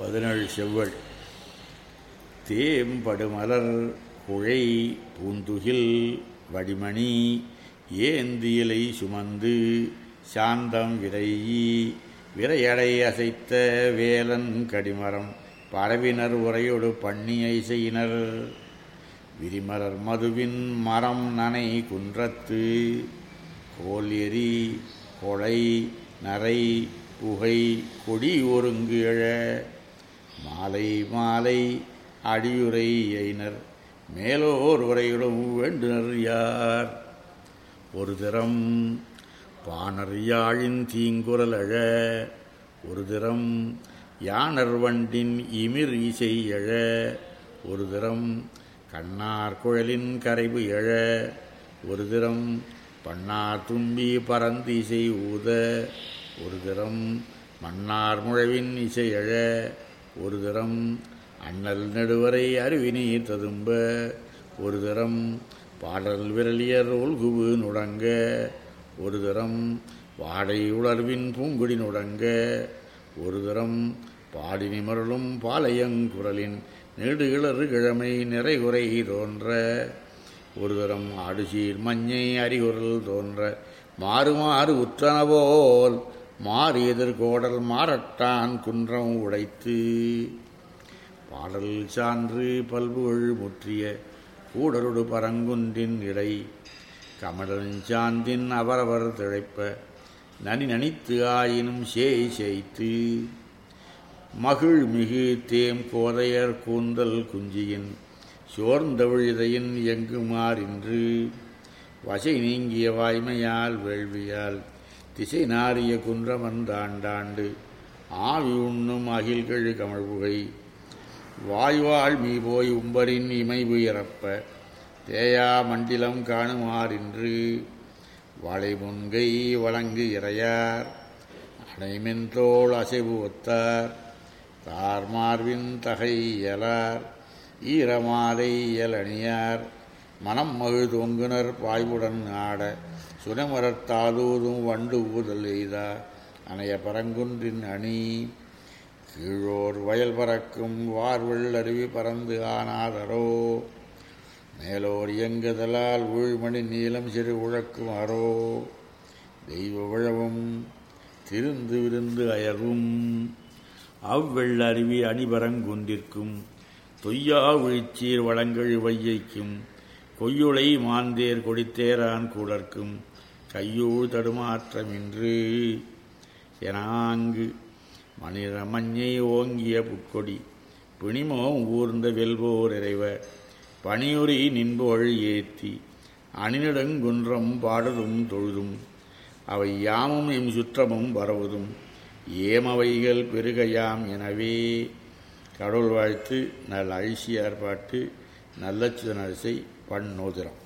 பதினேழு செவ்வள் தேம்படுமலர் குழை பூந்துகில் வடிமணி ஏந்தியிலை சுமந்து சாந்தம் விரையி விரையடை அசைத்த வேலன் கடிமரம் பரவினர் உரையொடு பண்ணியை செய்யினர் விரிமலர் மதுவின் மரம் நனை குன்றத்து கோல் எரி கொடை நரை புகை கொடி ஒருங்கு எழ மாலை மாலை அடியுரை எயினர் மேலோர் உரையிடம் வேண்டுனர் யார் ஒரு திறம் பாணர் யாழின் தீங்குரல் அழ ஒரு திறம் யானர் வண்டின் இமிர் இசை எழ ஒரு திறம் கண்ணார் குழலின் கரைவு எழ ஒரு திறம் பண்ணார் தும்பி பறந்து இசை ஊத ஒரு திறம் மன்னார் முழவின் இசை எழ ஒரு திறம் அண்ணல் நெடுவரை அருவினீர் ததும்ப ஒரு திறம் பாடல் விரலியர் ஒல்குவு நுடங்க ஒரு தரம் வாடை உணர்வின் பூங்குடி நுடங்க ஒரு தரம் பாடி நிமருளும் பாளையங்குரலின் நெடுகிளறு கிழமை நிறைகுறை தோன்ற ஒரு தரம் ஆடுசீர் மஞ்சை அறிகுரல் தோன்ற மாறு மாறு உற்றன போல் மாறு எதிர்கோடல் மாறட்டான் குன்றம் உடைத்து பாடல் சான்று பல்புகழ் முற்றிய கூடருடு பரங்குன்றின் இடை கமலன் சாந்தின் அவரவர் திழைப்ப நனி நனித்து ஆயினும் சேய் சேய்த்து மகிழ் மிகு தேம் கோதையர் கூந்தல் குஞ்சியின் சோர்ந்த விழுதையின் எங்குமாறின்று வசை நீங்கிய வாய்மையால் வேள்வியால் திசை நாரிய குன்றமந்தாண்டாண்டு ஆவி உண்ணும் அகில்கழு கமழ்புகை வாய்வாள் மீ போய் உம்பரின் இமைவு இறப்ப தேயா மண்டிலம் காணுமாறின்று வாழை முன்கை வழங்கு இறையார் அணைமென்தோள் அசைவு ஒத்தார் தார் மார்பின் தகை இயலார் ஈரமாலை இயலணியார் மனம் மகிழ் தொங்குனர் பாய்வுடன் ஆட சுனமரத்தாதூதும் வண்டு ஊதல் எய்தார் அணைய பரங்குன்றின் அணி கீழோர் வயல் பறக்கும் வார்வெள் அருவி பறந்து ஆனாதரோ மேலோர் இயங்குதலால் ஊழ்மணி நீளம் சிறு உழக்கும் அரோ தெய்வ விழவும் திருந்து விருந்து அயர்வும் அவ்வெள்ள அருவி அணிபரங்குன்றிற்கும் தொய்யா விழிச்சீர் வளங்கள் வையைக்கும் கொய்யுளை மாந்தேர் கொடித்தேரான் கூடற்கும் கையூழ் தடுமாற்றமின்று எனாங்கு மணிர மஞ்சை ஓங்கிய புட்கொடி பிணிமோ ஊர்ந்த வெல்வோர் இறைவ பணியுரி நின்போழ் ஏத்தி அணிநடுங்குன்றம் பாடுதும் தொழுதும் அவை யாமும் எம் சுற்றமும் பரவுதும் ஏமவைகள் பெருகையாம் எனவே கடவுள் வாழ்த்து நல் அழிசியார் பாட்டு நல்லச்சுதனரசை பன்னோதிரம்